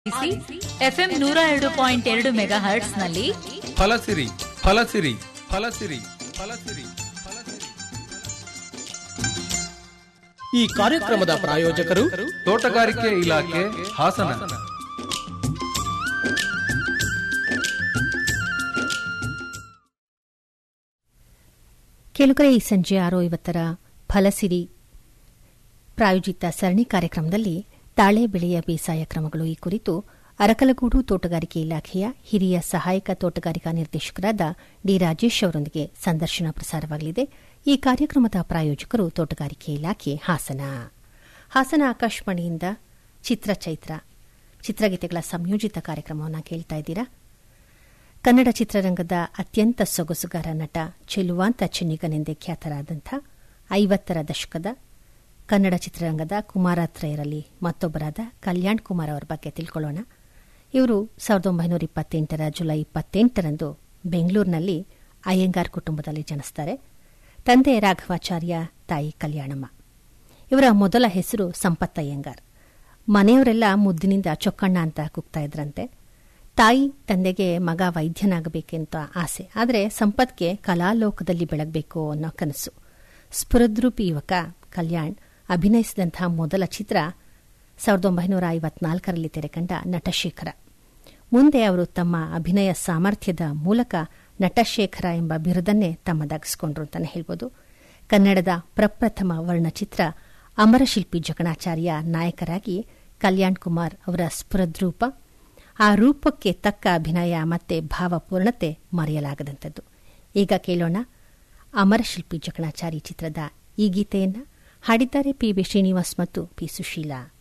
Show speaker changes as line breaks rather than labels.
FM ನೂರ ಎರಡು point ಎರಡು ಮೆಗಾ ಹರ್ಟ್ಸ್ ನಲ್ಲಿ
ಫಲಸಿರಿ ಫಲಸಿರಿ ಫಲಸಿರಿ ಫಲಸಿರಿ ಫಲಸಿರಿ
ಈ ಕಾರ್ಯಕ್ರಮದ ಪ್ರಾಯೋಜಕರು
ತೋಟಗಾರಿಕೆ ಇಲಾಖೆ ಹಾಸನ
ಕೆಲುಕರೆ ಈ ಸಂಜೆ ಆರು ಐವತ್ತರ ಫಲಸಿರಿ ಪ್ರಾಯೋಜಿತ ಸರಣಿ ಕಾರ್ಯಕ್ರಮದಲ್ಲಿ ತಾಳೆ ಬೆಳೆಯ ಬೇಸಾಯ ಕ್ರಮಗಳು ಈ ಕುರಿತು ಅರಕಲಗೂಡು ತೋಟಗಾರಿಕೆ ಇಲಾಖೆಯ ಹಿರಿಯ ಸಹಾಯಕ ತೋಟಗಾರಿಕಾ ನಿರ್ದೇಶಕರಾದ ಡಿ ರಾಜೇಶ್ ಅವರೊಂದಿಗೆ ಸಂದರ್ಶನ ಪ್ರಸಾರವಾಗಲಿದೆ ಈ ಕಾರ್ಯಕ್ರಮದ ಪ್ರಾಯೋಜಕರು ತೋಟಗಾರಿಕೆ ಇಲಾಖೆ ಹಾಸನ ಹಾಸನ ಆಕಾಶವಾಣಿಯಿಂದ ಚಿತ್ರಚೈತ್ರ ಚಿತ್ರಗೀತೆಗಳ ಸಂಯೋಜಿತ ಕಾರ್ಯಕ್ರಮವನ್ನು ಕೇಳ್ತಾ ಇದ್ದೀರಾ ಕನ್ನಡ ಚಿತ್ರರಂಗದ ಅತ್ಯಂತ ಸೊಗಸುಗಾರ ನಟ ಚೆಲುವಾಂತ ಚೆನ್ನಿಗನೆಂದೇ ಖ್ಯಾತರಾದಂಥ ಐವತ್ತರ ದಶಕದ ಕನ್ನಡ ಚಿತ್ರರಂಗದ ಕುಮಾರತ್ರಯರಲ್ಲಿ ಮತ್ತೊಬ್ಬರಾದ ಕಲ್ಯಾಣ್ ಕುಮಾರ್ ಅವರ ಬಗ್ಗೆ ತಿಳ್ಕೊಳ್ಳೋಣ ಇವರು ಸಾವಿರದ ಒಂಬೈನೂರ ಇಪ್ಪತ್ತೆಂಟರ ಜುಲೈ ಇಪ್ಪತ್ತೆಂಟರಂದು ಬೆಂಗಳೂರಿನಲ್ಲಿ ಅಯ್ಯಂಗಾರ್ ಕುಟುಂಬದಲ್ಲಿ ಜನಿಸ್ತಾರೆ ತಂದೆ ರಾಘವಾಚಾರ್ಯ ತಾಯಿ ಕಲ್ಯಾಣಮ್ಮ ಇವರ ಮೊದಲ ಹೆಸರು ಸಂಪತ್ ಅಯ್ಯಂಗಾರ್ ಮನೆಯವರೆಲ್ಲ ಮುದ್ದಿನಿಂದ ಚೊಕ್ಕಣ್ಣ ಅಂತ ಕೂಗ್ತಾ ಇದ್ರಂತೆ ತಾಯಿ ತಂದೆಗೆ ಮಗ ವೈದ್ಯನಾಗಬೇಕೆಂತ ಆಸೆ ಆದರೆ ಸಂಪತ್ಗೆ ಕಲಾಲೋಕದಲ್ಲಿ ಬೆಳಗಬೇಕು ಅನ್ನೋ ಕನಸು ಸ್ಫುರದ್ರೂಪಿ ಯುವಕ ಕಲ್ಯಾಣ್ ಅಭಿನಯಿಸಿದಂತಹ ಮೊದಲ ಚಿತ್ರ ಸಾವಿರದ ಒಂಬೈನೂರ ಐವತ್ನಾಲ್ಕರಲ್ಲಿ ತೆರೆಕಂಡ ನಟಶೇಖರ ಮುಂದೆ ಅವರು ತಮ್ಮ ಅಭಿನಯ ಸಾಮರ್ಥ್ಯದ ಮೂಲಕ ನಟಶೇಖರ ಎಂಬ ಬಿರುದನ್ನೇ ತಮ್ಮದಾಗಿಸಿಕೊಂಡ್ರು ಅಂತಾನೆ ಹೇಳ್ಬೋದು ಕನ್ನಡದ ಪ್ರಪ್ರಥಮ ವರ್ಣಚಿತ್ರ ಅಮರಶಿಲ್ಪಿ ಜಗಣಾಚಾರ್ಯ ನಾಯಕರಾಗಿ ಕಲ್ಯಾಣ್ ಕುಮಾರ್ ಅವರ ಸ್ಫುರದ್ರೂಪ ಆ ರೂಪಕ್ಕೆ ತಕ್ಕ ಅಭಿನಯ ಮತ್ತೆ ಭಾವಪೂರ್ಣತೆ ಮರೆಯಲಾಗದಂಥದ್ದು ಈಗ ಕೇಳೋಣ ಅಮರಶಿಲ್ಪಿ ಜಗಣಾಚಾರಿ ಚಿತ್ರದ ಈ ಗೀತೆಯನ್ನ ಹಾಡಿದ್ದಾರೆ ಪಿ ವಿ ಶ್ರೀನಿವಾಸ್ ಮತ್ತು ಪಿ ಸುಶೀಲಾ